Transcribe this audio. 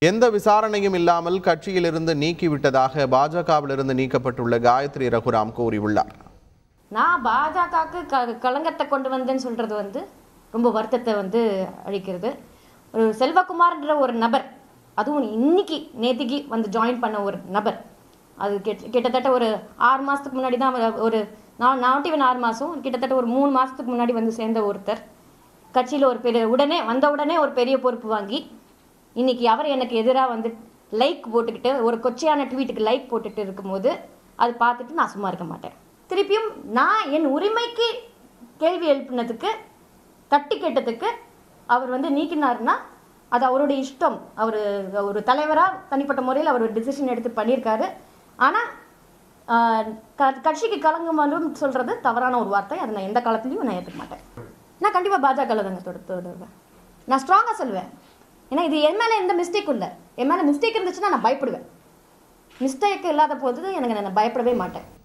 எந்த விசாரணையும் இல்லாமல் கட்சியிலிருந்து நீக்கிவிட்டதாக பாஜகவிலிருந்து நீக்கப்பட்டுள்ள காயத்ரி ரகுராம் கூறியுள்ளார் நான் பாஜகவுக்கு க களங்கத்தை கொண்டு வந்தேன்னு சொல்கிறது வந்து ரொம்ப வருத்தத்தை வந்து அளிக்கிறது ஒரு செல்வகுமார்ன்ற ஒரு நபர் அதுவும் இன்னைக்கு நேத்திக்கு வந்து ஜாயின் பண்ண ஒரு நபர் அது கிட்ட கிட்டத்தட்ட ஒரு ஆறு மாதத்துக்கு முன்னாடி தான் அவர் ஒரு நான் நாட் ஈவன் ஆறு மாதம் கிட்டத்தட்ட ஒரு மூணு மாதத்துக்கு முன்னாடி வந்து சேர்ந்த ஒருத்தர் கட்சியில் ஒரு பெரிய உடனே வந்த உடனே ஒரு பெரிய பொறுப்பு வாங்கி இன்னைக்கு அவர் எனக்கு எதிராக வந்து லைக் போட்டுக்கிட்டு ஒரு கொச்சையான ட்வீட்டுக்கு லைக் போட்டுட்டு இருக்கும்போது அது பார்த்துட்டு நான் சும்மா இருக்க மாட்டேன் திருப்பியும் நான் என் உரிமைக்கு கேள்வி எழுப்பினதுக்கு தட்டி கேட்டதுக்கு அவர் வந்து நீக்கினார்னா அது அவருடைய இஷ்டம் அவர் ஒரு தலைவராக தனிப்பட்ட முறையில் அவர் ஒரு டிசிஷன் எடுத்து பண்ணியிருக்காரு ஆனால் கட்சிக்கு கலங்கும் வரும் சொல்கிறது தவறான ஒரு வார்த்தை அதை நான் எந்த காலத்துலையும் நான் ஏற்றுக்க மாட்டேன் நான் கண்டிப்பாக பாஜகவில் தாங்க தொட தொடருவேன் நான் ஸ்ட்ராங்காக சொல்லுவேன் ஏன்னா இது என் மேலே எந்த மிஸ்டேக்கும் இல்லை என் மேலே மிஸ்டேக் இருந்துச்சுன்னா நான் பயப்படுவேன் மிஸ்டேக் இல்லாத போது எனக்கு நான் பயப்படவே மாட்டேன்